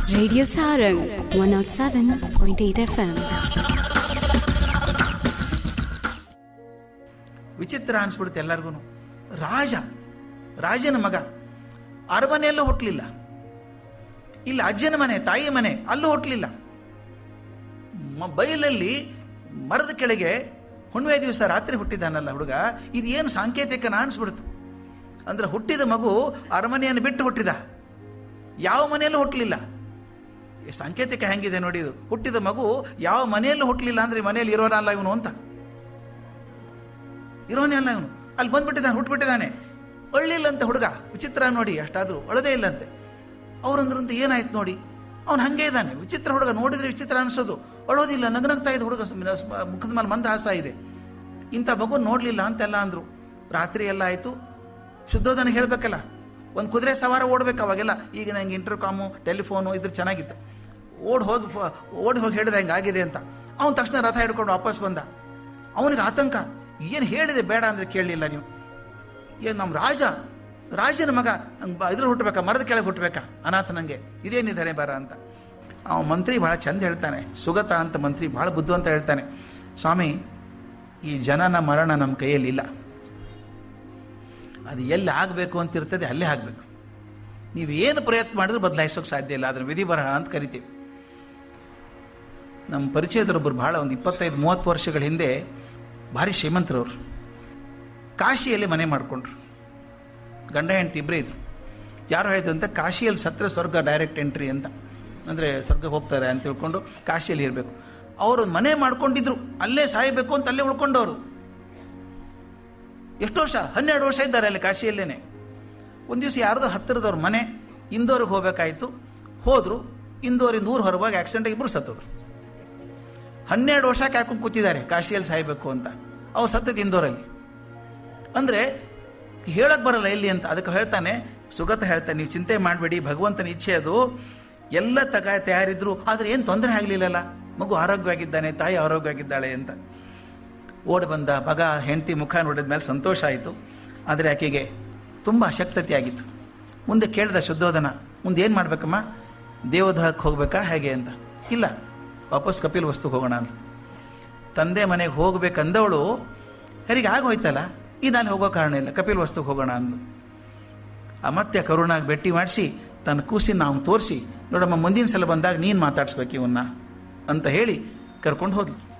Radio Sarang 107.8 FM. ವಿಚಿತ್ರ ಅನಿಸ್ಬಿಡುತ್ತೆ ಎಲ್ಲರಿಗೂ ರಾಜ ರಾಜನ ಮಗ ಅರಮನೆಯಲ್ಲೂ ಹುಟ್ಟಲಿಲ್ಲ ಇಲ್ಲ ಅಜ್ಜನ ಮನೆ ತಾಯಿಯ ಮನೆ ಅಲ್ಲೂ ಹುಟ್ಟಲಿಲ್ಲ ಮ- ಬಯಲಲ್ಲಿ ಮರದ ಕೆಳಗೆ ಹುಣ್ಣಿಮೆ ದಿವಸ ರಾತ್ರಿ ಹುಟ್ಟಿದಾನಲ್ಲ ಹುಡುಗ ಇದು ಏನು ಸಾಂಕೇತಿಕನ ಅನಿಸ್ಬಿಡ್ತು ಅಂದ್ರೆ ಹುಟ್ಟಿದ ಮಗು ಅರಮನೆಯನ್ನು ಬಿಟ್ಟು ಹುಟ್ಟಿದ ಯಾವ ಮನೆಯಲ್ಲೂ ಹುಟ್ಟಲಿಲ್ಲ ಸಾಂಕೇತಿಕ ಹೆಂಗಿದೆ ನೋಡಿ ಇದು ಹುಟ್ಟಿದ ಮಗು ಯಾವ ಮನೆಯಲ್ಲೂ ಹುಟ್ಟಲಿಲ್ಲ ಅಂದ್ರೆ ಈ ಮನೆಯಲ್ಲಿ ಇರೋನಲ್ಲ ಇವನು ಅಂತ ಇರೋನೇ ಅಲ್ಲ ಇವನು ಅಲ್ಲಿ ಬಂದ್ಬಿಟ್ಟಿದ್ದಾನೆ ಹುಟ್ಬಿಟ್ಟಿದ್ದಾನೆ ಅಳ್ಳಿಲ್ಲಂತೆ ಹುಡುಗ ವಿಚಿತ್ರ ನೋಡಿ ಅಷ್ಟಾದರೂ ಅಳದೇ ಇಲ್ಲಂತೆ ಅವ್ರಂದ್ರಂತ ಏನಾಯ್ತು ನೋಡಿ ಅವನು ಹಂಗೆ ಇದ್ದಾನೆ ವಿಚಿತ್ರ ಹುಡುಗ ನೋಡಿದ್ರೆ ವಿಚಿತ್ರ ಅನಿಸೋದು ಅಳೋದಿಲ್ಲ ನಗನಗ್ತಾ ಇದೆ ಹುಡುಗ ಸುಮ್ನೆ ಸ್- ಮುಖದ ಮೇಲೆ ಮಂದಹಾಸ ಇದೆ ಇಂಥ ಮಗು ನೋಡಲಿಲ್ಲ ಅಂತೆಲ್ಲ ಅಂದರು ರಾತ್ರಿ ಎಲ್ಲ ಆಯಿತು ಶುದ್ಧೋಧನ ಹೇಳಬೇಕಲ್ಲ ಒಂದು ಕುದುರೆ ಸವಾರ ಓಡ್ಬೇಕು ಅವಾಗೆಲ್ಲ ಈಗ ನಂಗೆ ಇಂಟರ್ಕಾಮು ಟೆಲಿಫೋನು ಇದ್ರೆ ಚೆನ್ನಾಗಿತ್ತು ಓಡ್ ಹೋಗಿ ಫ- ಓಡಿ ಹೋಗಿ ಹೇಳಿದ ಹಿಂಗೆ ಆಗಿದೆ ಅಂತ ಅವನು ತಕ್ಷಣ ರಥ ಹಿಡ್ಕೊಂಡು ವಾಪಸ್ ಬಂದ ಅವನಿಗೆ ಆತಂಕ ಏನು ಹೇಳಿದೆ ಬೇಡ ಅಂದರೆ ಕೇಳಲಿಲ್ಲ ನೀವು ಏನು ನಮ್ಮ ರಾಜ ರಾಜನ ಮಗ ನಂಗೆ ಬ- ಇದ್ರ ಹುಟ್ಟಬೇಕಾ ಮರದ ಕೆಳಗೆ ಹುಟ್ಟಬೇಕಾ ಅನಾಥ ನನಗೆ ಇದೇನಿದ್ದಾನೆ ಬರ ಅಂತ ಅವ ಮಂತ್ರಿ ಭಾಳ ಚಂದ ಹೇಳ್ತಾನೆ ಸುಗತ ಅಂತ ಮಂತ್ರಿ ಭಾಳ ಬುದ್ಧಿವಂತ ಹೇಳ್ತಾನೆ ಸ್ವಾಮಿ ಈ ಜನನ ಮರಣ ನಮ್ಮ ಕೈಯಲ್ಲಿ ಇಲ್ಲ ಅದು ಎಲ್ಲಿ ಆಗಬೇಕು ಅಂತ ಇರ್ತದೆ ಅಲ್ಲೇ ಆಗಬೇಕು ನೀವು ಏನು ಪ್ರಯತ್ನ ಮಾಡಿದ್ರೂ ಬದಲಾಯಿಸೋಕೆ ಸಾಧ್ಯ ಇಲ್ಲ ಅದನ್ನು ವಿಧಿ ಬರಹ ಅಂತ ಕರಿತೀವಿ ನಮ್ಮ ಪರಿಚಯದರೊಬ್ಬರು ಭಾಳ ಒಂದು ಇಪ್ಪತ್ತೈದು ಮೂವತ್ತು ವರ್ಷಗಳ ಹಿಂದೆ ಭಾರಿ ಶ್ರೀಮಂತರವರು ಕಾಶಿಯಲ್ಲಿ ಮನೆ ಮಾಡಿಕೊಂಡ್ರು ಗಂಡ ಹೆಂಡತಿ ಇಬ್ಬರೇ ಇದ್ರು ಯಾರು ಹೇಳಿದ್ರು ಅಂತ ಕಾಶಿಯಲ್ಲಿ ಸತ್ರ ಸ್ವರ್ಗ ಡೈರೆಕ್ಟ್ ಎಂಟ್ರಿ ಅಂತ ಅಂದರೆ ಸ್ವರ್ಗ ಹೋಗ್ತಾರೆ ಅಂತ ತಿಳ್ಕೊಂಡು ಕಾಶಿಯಲ್ಲಿ ಇರಬೇಕು ಅವರು ಮನೆ ಮಾಡ್ಕೊಂಡಿದ್ರು ಅಲ್ಲೇ ಸಾಯಬೇಕು ಅಂತ ಅಲ್ಲೇ ಉಳ್ಕೊಂಡವರು ಎಷ್ಟು ವರ್ಷ ಹನ್ನೆರಡು ವರ್ಷ ಇದ್ದಾರೆ ಅಲ್ಲಿ ಕಾಶಿಯಲ್ಲೇನೆ ಒಂದು ದಿವಸ ಯಾರ್ದೋ ಹತ್ತಿರದವ್ರ ಮನೆ ಇಂದೋರಿಗೆ ಹೋಗ್ಬೇಕಾಯ್ತು ಹೋದರು ಇಂದೋರಿಂದ ಊರು ಹೊರಗೆ ಆಕ್ಸಿಡೆಂಟ್ ಇಬ್ಬರು ಸತ್ತೋದ್ರು ಹನ್ನೆರಡು ವರ್ಷ ಕಾಯ್ಕೊಂಡು ಕೂತಿದ್ದಾರೆ ಕಾಶಿಯಲ್ಲಿ ಸಾಯಬೇಕು ಅಂತ ಅವ್ರು ಸತ್ತದ ಇಂದೋರಲ್ಲಿ ಅಂದರೆ ಹೇಳಕ್ಕೆ ಬರಲ್ಲ ಎಲ್ಲಿ ಅಂತ ಅದಕ್ಕೆ ಹೇಳ್ತಾನೆ ಸುಗತ ಹೇಳ್ತಾನೆ ನೀವು ಚಿಂತೆ ಮಾಡಬೇಡಿ ಭಗವಂತನ ಇಚ್ಛೆ ಅದು ಎಲ್ಲ ತಗ ತಯಾರಿದ್ರು ಆದರೆ ಏನು ತೊಂದರೆ ಆಗಲಿಲ್ಲಲ್ಲ ಮಗು ಆರೋಗ್ಯವಾಗಿದ್ದಾನೆ ತಾಯಿ ಆರೋಗ್ಯವಾಗಿದ್ದಾಳೆ ಅಂತ ಓಡಿ ಬಂದ ಮಗ ಹೆಂಡತಿ ಮುಖ ನೋಡಿದ ಮೇಲೆ ಸಂತೋಷ ಆಯಿತು ಆದರೆ ಆಕೆಗೆ ತುಂಬ ಅಶಕ್ತತೆ ಆಗಿತ್ತು ಮುಂದೆ ಕೇಳಿದ ಶುದ್ಧೋಧನ ಮುಂದೆ ಏನು ಮಾಡಬೇಕಮ್ಮ ದೇವದಹಕ್ಕೆ ಹೋಗ್ಬೇಕಾ ಹೇಗೆ ಅಂತ ಇಲ್ಲ ವಾಪಸ್ ಕಪಿಲ್ ವಸ್ತು ಹೋಗೋಣ ಅಂತ ತಂದೆ ಮನೆಗೆ ಹೋಗ್ಬೇಕಂದವಳು ಹೆರಿಗೆ ಆಗೋಯ್ತಲ್ಲ ಇದು ಅಲ್ಲಿ ಹೋಗೋ ಕಾರಣ ಇಲ್ಲ ಕಪಿಲ್ ವಸ್ತುಗೆ ಹೋಗೋಣ ಅಂದು ಆ ಮತ್ತೆ ಕರುಣಾಗಿ ಭೇಟಿ ಮಾಡಿಸಿ ತನ್ನ ಕೂಸಿನ ನಾವು ತೋರಿಸಿ ನೋಡಮ್ಮ ಮುಂದಿನ ಸಲ ಬಂದಾಗ ನೀನು ಮಾತಾಡ್ಸ್ಬೇಕು ಇವನ್ನ ಅಂತ ಹೇಳಿ ಕರ್ಕೊಂಡು ಹೋದ್ಲು